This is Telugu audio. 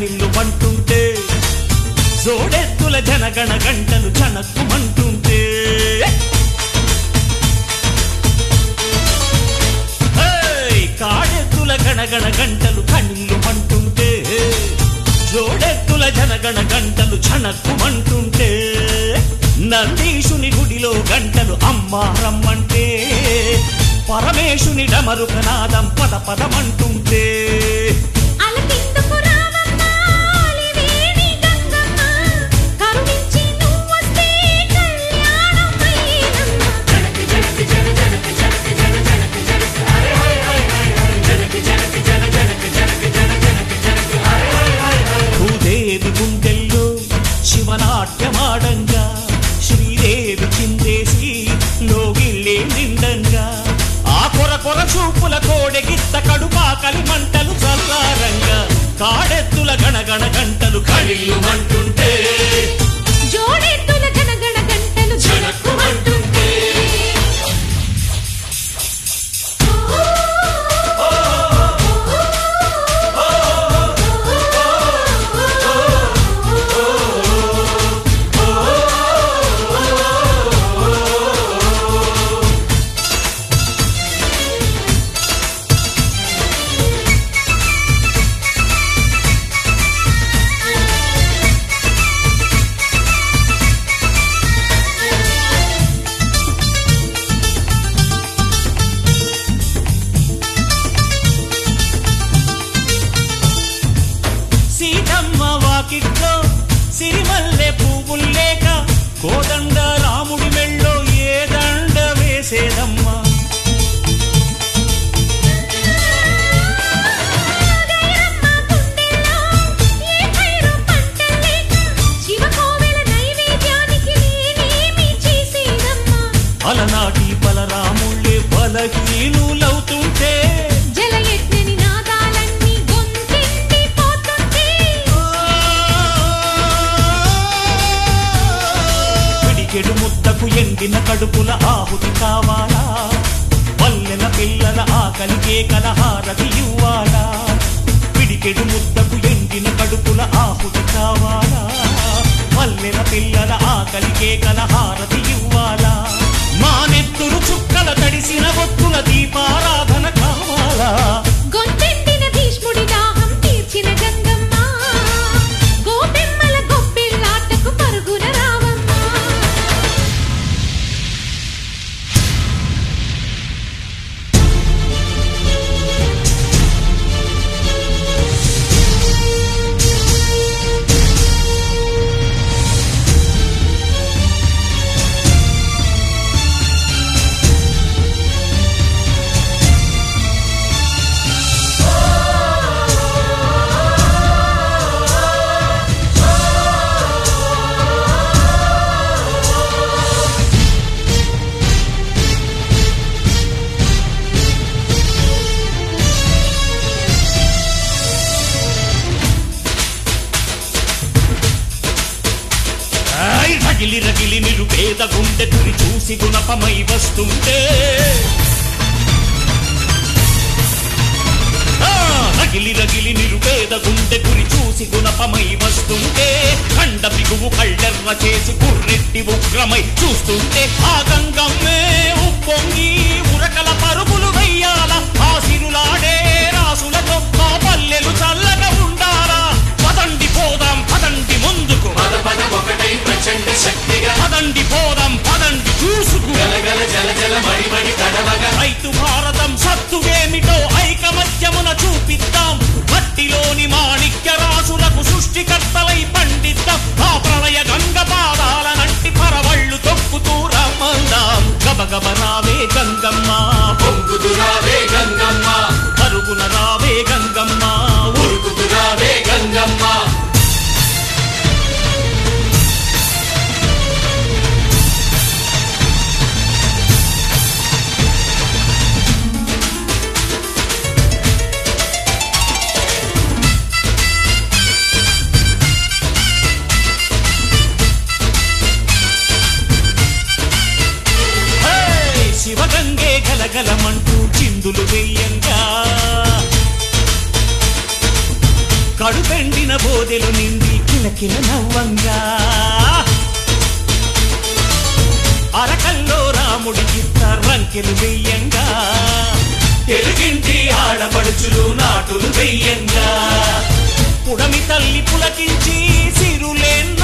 కన్నీళ్లు పంటుంటే జోడెత్తుల జనగణ గంటలు చనక్కుమంటుంటే హేయ్! కాడెత్తుల గణగణ గంటలు కన్నీళ్లు పంటుంటే జోడెత్తుల జనగణ గంటలు చనక్కుమంటుంటే నందీశుని గుడిలో గంటలు అమ్మా రమ్మంటే పరమేశుని డమరుకనాదం పద పదమంటుంటే అలకిందుకు రావమ్మా అలివేణి గంగమ్మ కరుణించి నువ్వొస్తే కళ్యాణం అయ్యేనమ్మ జనకి జనకి జన జనకి జనకి జన జనకి జనకి హరే హరే హరే జనకి జనకి జన జనకి జనకి జన జనకి జనకి హరే హరే హరే భూదేవి గుండెల్లో శివనాట్యమాడంగా శ్రీదేవి చిందేసి లోగిళ్ళే నిండంగా ఆ కొర కొర చూపుల కోడెగిత్త కడుపాకలి మంటలు చల్లారంగా కాడెత్తుల గణగణ గంటలు కళిల్లు మంటుంటే జోడెత్తుల గణగణ గంటలు జనక్కుమంటుంటే సీతమ్మ వాకిట్లో సిరిమల్లె పువ్వుల్లేక కోదండ రాముడి మెళ్ళో ఏ దండ వేసేదమ్మా గైరమ్మ గుండెల్లో ఏ ఖైరు పంటలేక శివకోవెల నైవేద్యానికి నేనేమి చేసేదమ్మా అలనాటి బలరాముళ్ళే బలహీనులవుతుంటే జలయజ్ఞని నాదాలన్నీ గొంతెండి పోతుంటే పిడికెడు ముద్దకు ఎండిన కడుపుల ఆహుతి కావాలా పల్లెల పిల్లల ఆకలి కేకల హారతి ఇవ్వాలా పిడికెడు ముద్దకు ఎండిన కడుపుల ఆహుతి కావాలా పల్లెల పిల్లల ఆకలి కేకల హారతి ఇవ్వాలా మానెత్తులు చుక్కల తడిసిన ఒత్తుల దీపారాధన కావాలా గొంతెండిన భీష్ముడి దాహం తీర్చిన గంగమ్మ గోపెమ్మల గొప్పిల్లాటకు పరుగున రావమ్మా ఆయ్ రగిలి రగిలి నిరుపేద గుండె తురి చూసి గుణపమై వస్తుంటే ఆ, రగిలి రగిలి నిరుపేద గుండె గురి చూసి గుణపమై వస్తుంటే ఖండ బిగువు కళ్ళెర్ర చేసి కుర్రెట్టి ఉగ్రమై చూస్తుంటే ఆ గంగమ్మే ఉప్పొంగి ఉరకల పరుగులు వెయ్యాల ఆ సిరులాడే రాసులతో ఆ పల్లెలు చల్లగా ఉండాలా పదండి పోదాం పదండి ముందుకు పద పద ఒకటై ప్రచండ శక్తిగా పదండి పోదాం పదండి చూసుకు గలగల జల జల మడి మడి తడవగా రైతు భారతం సత్తువేమిటో ఐకమత్యమున చూపిద్దాం మట్టిలోని మాణిక్య రాసులకు సృష్టికర్తలై పండిద్దాం ఆ ప్రళయ గంగ పాదాల నంటి పరవళ్ళు తొక్కుతూ రమ్మందాం గబగబ రావే గంగమ్మ పొంగుదురావే గంగమ్మ పరుగున రావే గంగమ్మ ఉరుకుదురావే గంగమ్మ హే! శివగంగే గలగలమంటూ చిందులు వెయ్యంగా కడుపె ఎండిన బోదెలు నిండి కిలకిల నవ్వంగా అరకల్లో రాముడి గిత్త రంకెలు వెయ్యంగా తెలుగింటి ఆడపడుచులు నాటులు వెయ్యంగా పుడమి తల్లి పులకించి సిరులేన్న